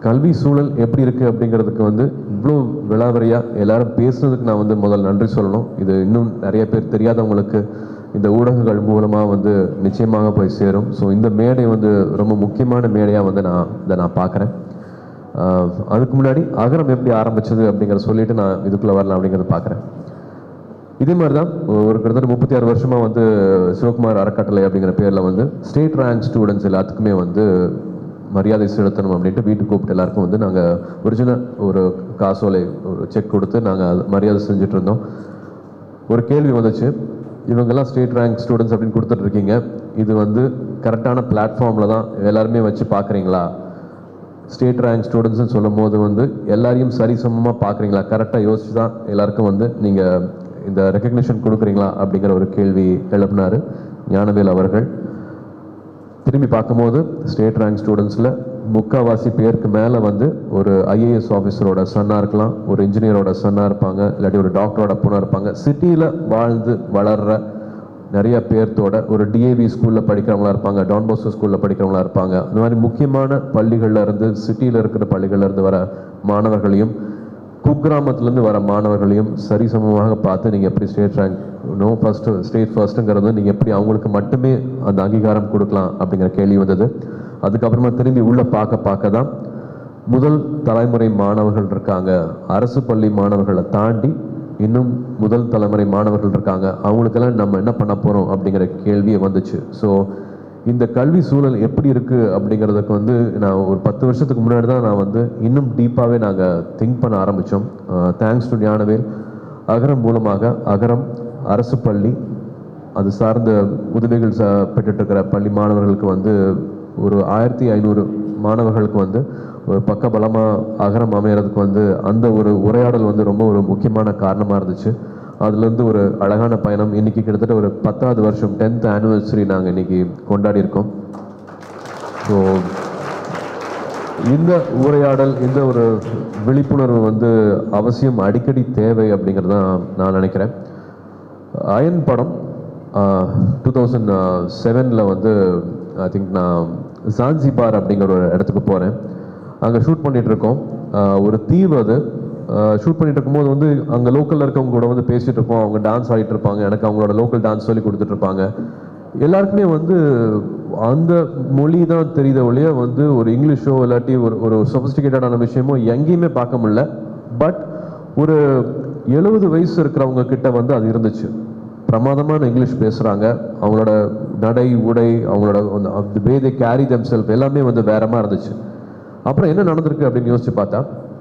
கல்வி சூழல் எப்படி இருக்குது அப்படிங்கிறதுக்கு வந்து இவ்வளோ விளாவரியாக எல்லாரும் பேசுனதுக்கு நான் வந்து முதல் நன்றி சொல்லணும் இது இன்னும் நிறைய பேர் தெரியாதவங்களுக்கு இந்த ஊடகங்கள் மூலமாக வந்து நிச்சயமாக போய் சேரும் ஸோ இந்த மேடை வந்து ரொம்ப முக்கியமான மேடையாக வந்து நான் இதை நான் பார்க்குறேன் அதுக்கு முன்னாடி அகரம் எப்படி ஆரம்பிச்சது அப்படிங்கிறத சொல்லிட்டு நான் இதுக்குள்ளே வரலாம் அப்படிங்கிறத பார்க்குறேன் இதே மாதிரி தான் ஒரு கிட்டத்தட்ட முப்பத்தி ஆறு வருஷமாக வந்து சிவகுமார் அறக்கட்டளை அப்படிங்கிற பேரில் வந்து ஸ்டேட் ரேங்க் ஸ்டூடெண்ட்ஸ் எல்லாத்துக்குமே வந்து மரியாதை செலுத்தணும் அப்படின்ட்டு வீட்டுக்கு கூப்பிட்டு எல்லாருக்கும் வந்து நாங்கள் ஒரிஜினல் ஒரு காசோலை ஒரு செக் கொடுத்து நாங்கள் மரியாதை செஞ்சுட்டு இருந்தோம் ஒரு கேள்வி வந்துச்சு இவங்கெல்லாம் ஸ்டேட் ரேங்க் ஸ்டூடெண்ட்ஸ் அப்படின்னு கொடுத்துட்டு இருக்கீங்க இது வந்து கரெக்டான பிளாட்ஃபார்மில் தான் எல்லாருமே வச்சு பார்க்குறீங்களா ஸ்டேட் ரேங்க் ஸ்டூடெண்ட்ஸ்னு சொல்லும் போது வந்து எல்லாரையும் சரிசமமாக பார்க்குறீங்களா கரெக்டாக யோசிச்சு தான் எல்லாருக்கும் வந்து நீங்கள் இந்த ரெக்கக்னிஷன் கொடுக்குறீங்களா அப்படிங்கிற ஒரு கேள்வி எழுப்பினார் ஞானவேல் அவர்கள் திரும்பி பார்க்கும்போது ஸ்டேட் ரேங்க் ஸ்டூடெண்ட்ஸில் முக்கால்வாசி பேருக்கு மேலே வந்து ஒரு ஐஏஎஸ் ஆஃபீஸரோட சன்னாக இருக்கலாம் ஒரு இன்ஜினியரோட சன்னாக இருப்பாங்க இல்லாட்டி ஒரு டாக்டரோட பொண்ணாக இருப்பாங்க சிட்டியில் வாழ்ந்து வளர்ற நிறைய பேர்த்தோட ஒரு டிஏவி ஸ்கூலில் படிக்கிறவங்களா இருப்பாங்க டான்போஸ்கோ ஸ்கூலில் படிக்கிறவங்களா இருப்பாங்க அந்த மாதிரி முக்கியமான பள்ளிகள்ல இருந்து சிட்டியில் இருக்கிற பள்ளிகள்ல இருந்து வர மாணவர்களையும் குக்கிராமத்துலேருந்து வர மாணவர்களையும் சரிசமமாக பார்த்து நீங்கள் எப்படி state rank no first state ஃபர்ஸ்ட்டுங்கிறது நீங்கள் எப்படி அவங்களுக்கு மட்டுமே அந்த அங்கீகாரம் கொடுக்கலாம் அப்படிங்கிற கேள்வி வந்தது அதுக்கப்புறமா திரும்பி உள்ளே பார்க்க பார்க்க தான் முதல் தலைமுறை மாணவர்கள் இருக்காங்க அரசு பள்ளி மாணவர்களை தாண்டி இன்னும் முதல் தலைமுறை மாணவர்கள் இருக்காங்க அவங்களுக்கெல்லாம் நம்ம என்ன பண்ண போகிறோம் அப்படிங்கிற கேள்வியே வந்துச்சு ஸோ இந்த கல்வி சூழல் எப்படி இருக்குது அப்படிங்கிறதுக்கு வந்து நான் ஒரு பத்து வருஷத்துக்கு முன்னாடி தான் நான் வந்து இன்னும் டீப்பாகவே நாங்கள் திங்க் பண்ண ஆரம்பித்தோம் தேங்க்ஸ் டு ஞானவேல் அகரம் மூலமாக அகரம் அரசு பள்ளி அது சார்ந்த உதவிகள் ச பெற்றுட்டு இருக்கிற பள்ளி மாணவர்களுக்கு வந்து ஒரு ஆயிரத்தி ஐநூறு மாணவர்களுக்கு வந்து ஒரு பக்க பலமாக அகரம் அமையறதுக்கு வந்து அந்த ஒரு உரையாடல் வந்து ரொம்ப ஒரு முக்கியமான காரணமாக இருந்துச்சு அதுலேருந்து ஒரு அழகான பயணம் இன்னைக்கு கிட்டத்தட்ட ஒரு பத்தாவது வருஷம் டென்த் ஆனிவர்சரி நாங்கள் இன்னைக்கு கொண்டாடி இருக்கோம் ஸோ இந்த உரையாடல் இந்த ஒரு விழிப்புணர்வு வந்து அவசியம் அடிக்கடி தேவை அப்படிங்கிறது தான் நான் நினைக்கிறேன் அயன் படம் டூ தௌசண்ட் செவனில் வந்து ஐ திங்க் நான் ஜான்சிபார் அப்படிங்கிற ஒரு இடத்துக்கு போகிறேன் அங்கே ஷூட் பண்ணிட்டு இருக்கோம் ஆஹ் ஒரு தீவு அது ஷூட் பண்ணிட்டு இருக்கும்போது வந்து அங்கே லோக்கலில் இருக்கவங்க கூட வந்து பேசிட்டு இருப்போம் அவங்க டான்ஸ் ஆடிட்டு இருப்பாங்க எனக்கு அவங்களோட லோக்கல் டான்ஸ் சொல்லி கொடுத்துட்டு இருப்பாங்க எல்லாருக்குமே வந்து அந்த மொழி தான் தெரியுத ஒழிய வந்து ஒரு இங்கிலீஷோ இல்லாட்டி ஒரு ஒரு சொபிஸ்டிகேட்டடான விஷயமோ எங்கேயுமே பார்க்க முடியல பட் ஒரு எழுபது வயசு இருக்கிறவங்க கிட்ட வந்து அது இருந்துச்சு பிரமாதமான இங்கிலீஷ் பேசுகிறாங்க அவங்களோட நடை உடை அவங்களோட way they carry them self எல்லாமே வந்து வேறமா இருந்துச்சு அப்புறம் என்ன நடந்திருக்கு அப்படின்னு யோசிச்சு பார்த்தா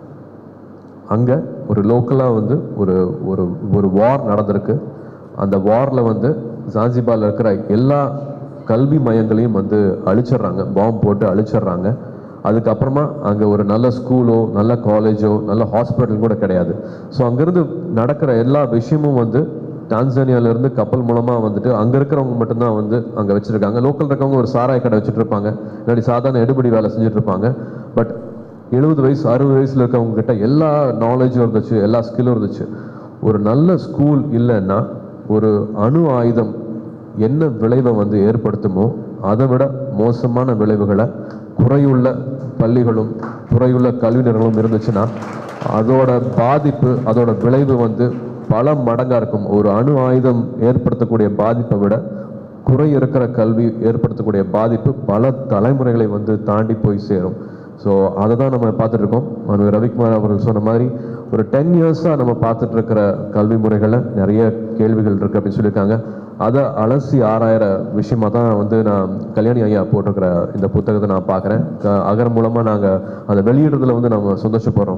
அங்கே ஒரு லோக்கலாக வந்து ஒரு ஒரு ஒரு வார் நடந்திருக்கு அந்த வாரில் வந்து ஜான்சிபாரில் இருக்கிற எல்லா கல்வி மையங்களையும் வந்து அழிச்சிடுறாங்க பாம்பு போட்டு அழிச்சிடுறாங்க அதுக்கப்புறமா அங்கே ஒரு நல்ல ஸ்கூலோ நல்ல காலேஜோ நல்ல ஹாஸ்பிட்டல் கூட கிடையாது ஸோ அங்கேருந்து நடக்கிற எல்லா விஷயமும் வந்து டான்சானியால இருந்து கப்பல் மூலமாக வந்துட்டு அங்கே இருக்கிறவங்க மட்டும்தான் வந்து அங்கே வச்சிருக்காங்க லோக்கல் இருக்கவங்க ஒரு சாராய கடை வச்சுட்டு இருப்பாங்க இல்லாட்டி சாதாரண எடுபடி வேலை செஞ்சுட்டு இருப்பாங்க பட் எழுபது வயசு அறுபது வயசுல இருக்கவங்க கிட்ட எல்லா நாலேஜும் இருந்துச்சு எல்லா ஸ்கில்லும் இருந்துச்சு ஒரு நல்ல ஸ்கூல் இல்லைன்னா ஒரு அணு ஆயுதம் என்ன விளைவை வந்து ஏற்படுத்துமோ அதை விட மோசமான விளைவுகளை குறையுள்ள பள்ளிகளும் குறையுள்ள கல்வி நிறுவனங்களும் இருந்துச்சுன்னா அதோட பாதிப்பு அதோட விளைவு வந்து பல மடங்கா இருக்கும் ஒரு அணு ஆயுதம் ஏற்படுத்தக்கூடிய பாதிப்பை விட குறை இருக்கிற கல்வி ஏற்படுத்தக்கூடிய பாதிப்பு பல தலைமுறைகளை வந்து தாண்டி போய் சேரும் ஸோ அதை தான் நம்ம பார்த்துட்டு இருக்கோம் மனு ரவிக்குமார் அவர்கள் சொன்ன மாதிரி ஒரு டென் இயர்ஸாக நம்ம பார்த்துட்டு இருக்கிற கல்வி முறைகளில் நிறைய கேள்விகள் இருக்கு அப்படின்னு சொல்லியிருக்காங்க அதை அலசி ஆராயிற விஷயமா தான் வந்து நான் கல்யாணி ஐயா போட்டிருக்கிற இந்த புத்தகத்தை நான் பார்க்குறேன் அகர் மூலமாக நாங்கள் அதை வெளியிடுறதுல வந்து நம்ம சந்தோஷப்படுறோம்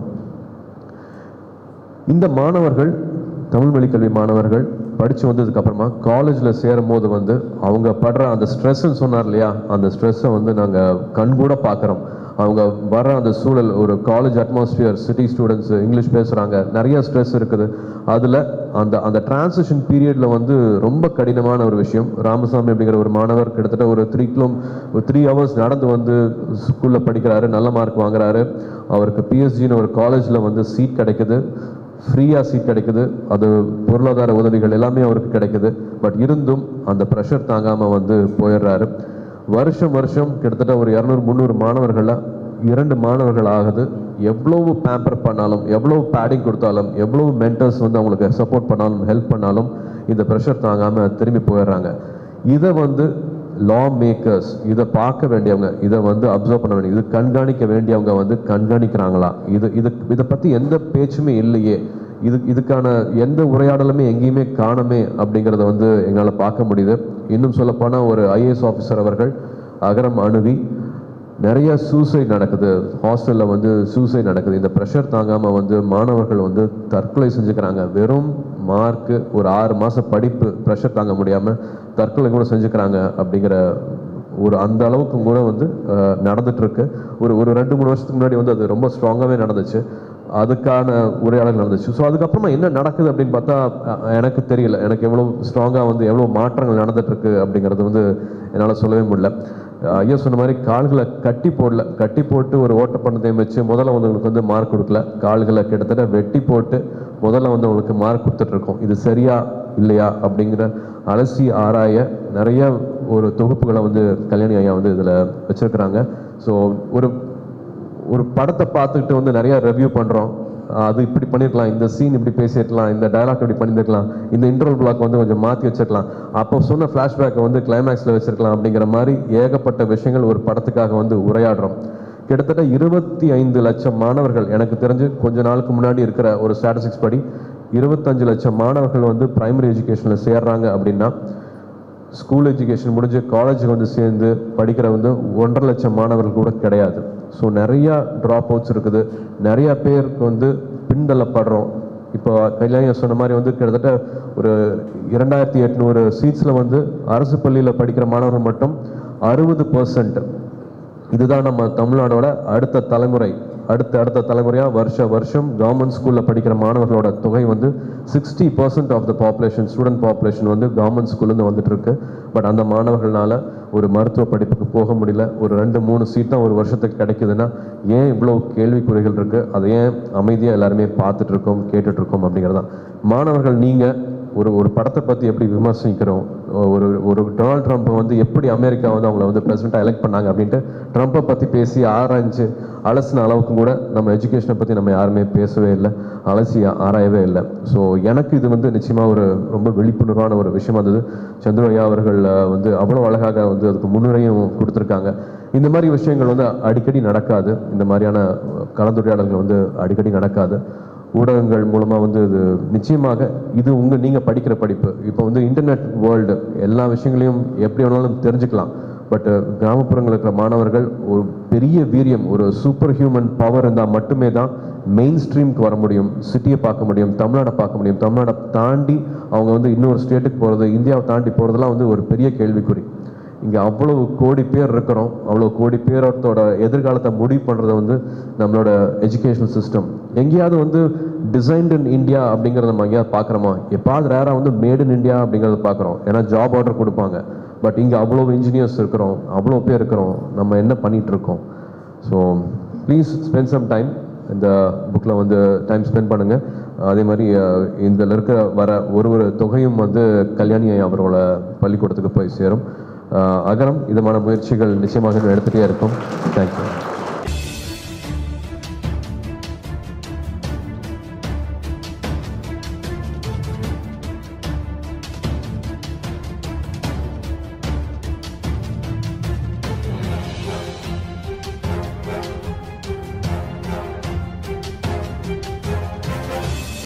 இந்த மாணவர்கள் தமிழ் வழி கல்வி மாணவர்கள் படித்து வந்ததுக்கு அப்புறமா காலேஜில் சேரும் போது வந்து அவங்க படுற அந்த ஸ்ட்ரெஸ்ன்னு சொன்னார் இல்லையா அந்த ஸ்ட்ரெஸ்ஸை வந்து நாங்கள் கண்கூட பார்க்குறோம் அவங்க வர அந்த சூழல் ஒரு college atmosphere city students English பேசுகிறாங்க நிறைய ஸ்ட்ரெஸ் இருக்குது அதில் அந்த அந்த டிரான்சிஷன் பீரியடில் வந்து ரொம்ப கடினமான ஒரு விஷயம் ராமசாமி அப்படிங்கிற ஒரு மாணவர் கிட்டத்தட்ட ஒரு த்ரீ கிலோ ஒரு த்ரீ ஹவர்ஸ் நடந்து வந்து ஸ்கூலில் படிக்கிறாரு நல்ல மார்க் வாங்குறாரு அவருக்கு பிஎஸ்ஜின்னு ஒரு காலேஜில் வந்து சீட் கிடைக்குது ஃப்ரீயாக சீட் கிடைக்குது அது பொருளாதார உதவிகள் எல்லாமே அவருக்கு கிடைக்குது பட் இருந்தும் அந்த ப்ரெஷர் தாங்காமல் வந்து போயிடுறாரு வருஷம் வருஷம் கிட்டத்தட்ட ஒரு இரநூறு முந்நூறு மாணவர்களை இரண்டு மாணவர்கள் ஆகுது எவ்வளவு பேம்பர் பண்ணாலும் எவ்வளவு பேடிங் கொடுத்தாலும் எவ்வளவு மென்டர்ஸ் வந்து அவங்களுக்கு சப்போர்ட் பண்ணாலும் ஹெல்ப் பண்ணாலும் இந்த ப்ரெஷர் தாங்காமல் திரும்பி போயிடுறாங்க இதை வந்து லா மேக்கர்ஸ் இதை பார்க்க வேண்டியவங்க இதை வந்து அப்சர்வ் பண்ண வேண்டிய இது கண்காணிக்க வேண்டியவங்க வந்து கண்காணிக்கிறாங்களா இது இது இதை பற்றி எந்த பேச்சுமே இல்லையே இது இதுக்கான எந்த உரையாடலுமே எங்கேயுமே காணுமே அப்படிங்கிறத வந்து எங்களால் பார்க்க முடியுது இன்னும் சொல்லப்போனால் ஒரு ஐஏஎஸ் ஆஃபீஸர் அவர்கள் அகரம் அணுவி நிறைய சூசைட் நடக்குது ஹாஸ்டலில் வந்து சூசைட் நடக்குது இந்த ப்ரெஷர் தாங்காமல் வந்து மாணவர்கள் வந்து தற்கொலை செஞ்சுக்கிறாங்க வெறும் மார்க்கு ஒரு ஆறு மாதம் படிப்பு ப்ரெஷர் தாங்க முடியாமல் தற்கொலை கூட செஞ்சுக்கிறாங்க அப்படிங்கிற ஒரு அந்த அளவுக்கு கூட வந்து அஹ், நடந்துட்டு இருக்கு ஒரு ஒரு ரெண்டு மூணு வருஷத்துக்கு முன்னாடி வந்து அது ரொம்ப ஸ்ட்ராங்காகவே நடந்துச்சு அதுக்கான உரையாடல் நடந்துச்சு ஸோ அதுக்கப்புறமா என்ன நடக்குது அப்படின்னு பார்த்தா அஹ், எனக்கு தெரியல எனக்கு எவ்வளோ ஸ்ட்ராங்காக வந்து எவ்வளோ மாற்றங்கள் நடந்துட்டு இருக்கு அப்படிங்கிறது வந்து என்னால் சொல்லவே முடியல அஹ், ஐயா சொன்ன மாதிரி கால்களை கட்டி போடல கட்டி போட்டு ஒரு ஓட்டப்பந்தயம் வச்சு முதல்ல வந்து உங்களுக்கு வந்து மார்க் கொடுக்கல கால்களை கிட்டத்தட்ட வெட்டி போட்டு முதல்ல வந்து உங்களுக்கு மார்க் கொடுத்துட்டு இருக்கோம் இது சரியா இல்லையா அப்படிங்கிற அலசி ஆராய நிறைய ஒரு தொகுப்புகளை வந்து கல்யாணி ஐயா வந்து இதில் வச்சிருக்கிறாங்க ஸோ ஒரு ஒரு படத்தை பார்த்துக்கிட்டு வந்து நிறைய ரிவ்யூ பண்ணுறோம் அது இப்படி பண்ணிருக்கலாம் இந்த சீன் இப்படி பேசியிருக்கலாம் இந்த டயலாக் இப்படி பண்ணியிருக்கலாம் இந்த இன்டர்வல் பிளாக் வந்து கொஞ்சம் மாற்றி வச்சிருக்கலாம் அப்போ சொன்ன ஃப்ளாஷ்பேக்கை வந்து கிளைமேக்ஸில் வச்சிருக்கலாம் அப்படிங்கிற மாதிரி ஏகப்பட்ட விஷயங்கள் ஒரு படத்துக்காக வந்து உரையாடுறோம் கிட்டத்தட்ட இருபத்தி ஐந்து லட்சம் மாணவர்கள் எனக்கு தெரிஞ்சு கொஞ்ச நாளுக்கு முன்னாடி இருக்கிற ஒரு ஸ்டாட்டிஸ்டிக்ஸ் படி இருபத்தஞ்சு லட்சம் மாணவர்கள் வந்து பிரைமரி எஜுகேஷனில் சேர்றாங்க அப்படின்னா ஸ்கூல் எஜுகேஷன் முடிஞ்சு காலேஜுக்கு வந்து சேர்ந்து படிக்கிற வந்து ஒன்றரை லட்சம் மாணவர்கள் கூட கிடையாது ஸோ நிறையா ட்ராப் அவுட்ஸ் இருக்குது நிறையா பேருக்கு வந்து பின்தள்ளப்படுறோம் இப்போ கல்யாணி சொன்ன மாதிரி வந்து கிட்டத்தட்ட ஒரு இரண்டாயிரத்தி எட்நூறு சீட்ஸில் வந்து அரசு பள்ளியில் படிக்கிற மாணவர்கள் மட்டும் அறுபது பர்சன்ட் இதுதான் நம்ம தமிழ்நாடோட அடுத்த தலைமுறை அடுத்த அடுத்த தலைமுறையாக வருஷ வருஷம் கவர்மெண்ட் ஸ்கூலில் படிக்கிற மாணவர்களோட தொகை வந்து sixty percent of the population student population வந்து கவர்மெண்ட் ஸ்கூல்லேருந்து வந்துட்டு இருக்கு பட் அந்த மாணவர்களால ஒரு மருத்துவ படிப்புக்கு போக முடியல ஒரு ரெண்டு மூணு சீட் தான் ஒரு வருஷத்துக்கு கிடைக்குதுன்னா ஏன் இவ்வளோ கேள்விக்குறிகள் இருக்கு அதை ஏன் அமைதியாக எல்லாருமே பார்த்துட்டு இருக்கோம் கேட்டுட்டு இருக்கோம் அப்படிங்கிறது தான் மாணவர்கள் நீங்கள் ஒரு ஒரு படத்தை பற்றி எப்படி விமர்சிக்கிறோம் ஒரு ஒரு டொனால்ட் ட்ரம்ப் வந்து எப்படி அமெரிக்கா வந்து அவங்கள வந்து பிரசிடெண்ட்டாக எலெக்ட் பண்ணாங்க அப்படின்ட்டு ட்ரம்ப்பை பற்றி பேசி ஆராய்ஞ்சு அலசின அளவுக்கு கூட நம்ம எஜுகேஷனை பற்றி நம்ம யாருமே பேசவே இல்லை அலசி ஆராயவே இல்லை ஸோ எனக்கு இது வந்து நிச்சயமாக ஒரு ரொம்ப விழிப்புணர்வான ஒரு விஷயமா இருந்தது சந்திர ஐயா அவர்கள் அஹ், வந்து அவ்வளோ அழகாக வந்து அதுக்கு முன்னுரையும் கொடுத்துருக்காங்க இந்த மாதிரி விஷயங்கள் வந்து அடிக்கடி நடக்காது இந்த மாதிரியான அஹ், கலந்துரையாடல்கள் வந்து அடிக்கடி நடக்காது ஊடகங்கள் மூலமாக வந்து இது நிச்சயமாக இது உங்கள் நீங்கள் படிக்கிற படிப்பு இப்போ வந்து இன்டர்நெட் வேர்ல்டு எல்லா விஷயங்களையும் எப்படி வேணாலும் தெரிஞ்சுக்கலாம் பட் கிராமப்புறங்களில் இருக்கிற மாணவர்கள் ஒரு பெரிய வீரியம் ஒரு சூப்பர் ஹியூமன் பவர் இருந்தால் மட்டுமே தான் மெயின் ஸ்ட்ரீம்க்கு வர முடியும் சிட்டியை பார்க்க முடியும் தமிழ்நாடை பார்க்க முடியும் தமிழ்நாடை தாண்டி அவங்க வந்து இன்னொரு ஸ்டேட்டுக்கு போகிறது இந்தியாவை தாண்டி போகிறதுலாம் வந்து ஒரு பெரிய கேள்விக்குறி இங்கே அவ்வளவு கோடி பேர் இருக்கிறோம் அவ்வளோ கோடி பேரோட எதிர்காலத்தை முடிவு பண்ணுறது வந்து நம்மளோட எஜுகேஷன் சிஸ்டம் எங்கேயாவது வந்து டிசைன்ட் இன் இந்தியா அப்படிங்கிறத நம்ம எங்கேயாவது பார்க்குறோமா எப்பாவது ரேராக வந்து மேட் இன் இந்தியா அப்படிங்கிறத பார்க்குறோம் ஏன்னா ஜாப் ஆர்டர் கொடுப்பாங்க பட் இங்கே அவ்வளோ இன்ஜினியர்ஸ் இருக்கிறோம் அவ்வளோ பேர் இருக்கிறோம் நம்ம என்ன பண்ணிட்டு இருக்கோம் so please spend some time இந்த புக்கில் வந்து டைம் ஸ்பெண்ட் பண்ணுங்கள் அதே மாதிரி அஹ், இதில் இருக்கிற வர ஒரு ஒரு தொகையும் வந்து கல்யாணி அவரோட பள்ளிக்கூடத்துக்கு போய் சேரும் அஹ், அகரம் இதமான முயற்சிகள் நிச்சயமாக இன்னும் எடுத்துகிட்டே இருக்கும் தேங்க்யூ